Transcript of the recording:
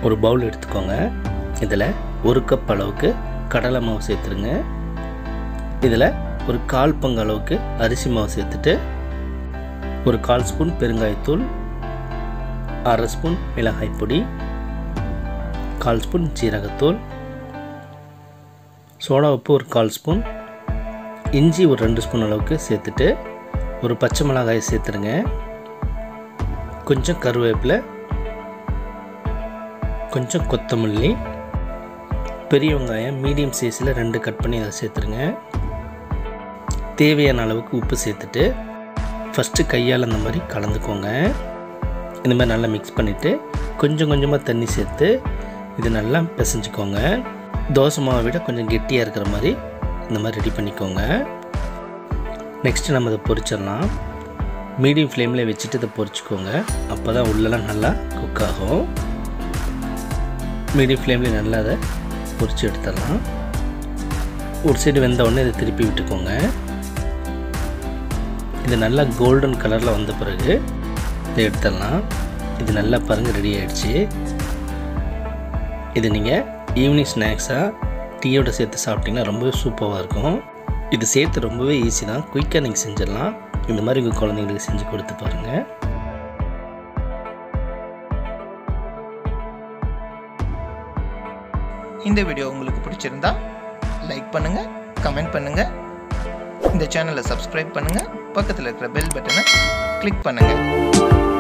ஒரு பவுல் எடுத்துக்கோங்க இதில் ஒரு கப் அளவுக்கு கடலை மாவு சேர்த்துருங்க இதில் ஒரு கால் பங்கு அளவுக்கு அரிசி மாவு சேர்த்துட்டு ஒரு கால் ஸ்பூன் பெருங்காயத்தூள் அரை ஸ்பூன் மிளகாய் பொடி கால் ஸ்பூன் ஜீரகத்தூள் சோடா உப்பு ஒரு கால் ஸ்பூன் இஞ்சி ஒரு ரெண்டு ஸ்பூன் அளவுக்கு சேர்த்துட்டு ஒரு பச்சை மிளகாய் சேர்த்துருங்க கொஞ்சம் கருவேப்பிலை கொஞ்சம் கொத்தமல்லி பெரிய வெங்காயம் மீடியம் சைஸில் ரெண்டு கட் பண்ணி அதை சேர்த்துருங்க தேவையான அளவுக்கு உப்பு சேர்த்துட்டு ஃபஸ்ட்டு கையால் அந்த மாதிரி கலந்துக்கோங்க இந்த மாதிரி நல்லா மிக்ஸ் பண்ணிவிட்டு கொஞ்சம் கொஞ்சமாக தண்ணி சேர்த்து இது நல்லா பிசைஞ்சுக்கோங்க தோசை மாவை விட கொஞ்சம் கெட்டியாக இருக்கிற மாதிரி இந்த மாதிரி ரெடி பண்ணிக்கோங்க நெக்ஸ்ட்டு நம்ம இதை பொரிச்சிடலாம் மீடியம் ஃப்ளேமில் வச்சுட்டு இதை பொரிச்சுக்கோங்க அப்போ தான் உள்ளெல்லாம் நல்லா குக் ஆகும் மீடியம் ஃப்ளேமில் நல்லா அதை பொரிச்சு எடுத்துடலாம் ஒரு சைடு வெந்த உடனே இதை திருப்பி விட்டுக்கோங்க இது நல்லா கோல்டன் கலரில் வந்த பிறகு இதை எடுத்துடலாம் இது நல்லா பாருங்கள் ரெடி ஆகிடுச்சு இது நீங்கள் ஈவினிங் ஸ்நாக்ஸாக டீயோட சேர்த்து சாப்பிட்டிங்கன்னா ரொம்பவே சூப்பராக இருக்கும் இது சேர்த்து ரொம்பவே ஈஸி தான் குயிக்காக நீங்கள் செஞ்சிடலாம் இந்த மாதிரி உங்கள் குழந்தைங்களுக்கு செஞ்சு கொடுத்து பாருங்கள் இந்த வீடியோ உங்களுக்கு பிடிச்சிருந்தா லைக் பண்ணுங்க கமெண்ட் பண்ணுங்க இந்த சேனலை சப்ஸ்கிரைப் பண்ணுங்க பக்கத்தில் இருக்கிற பெல் பட்டனை கிளிக் பண்ணுங்க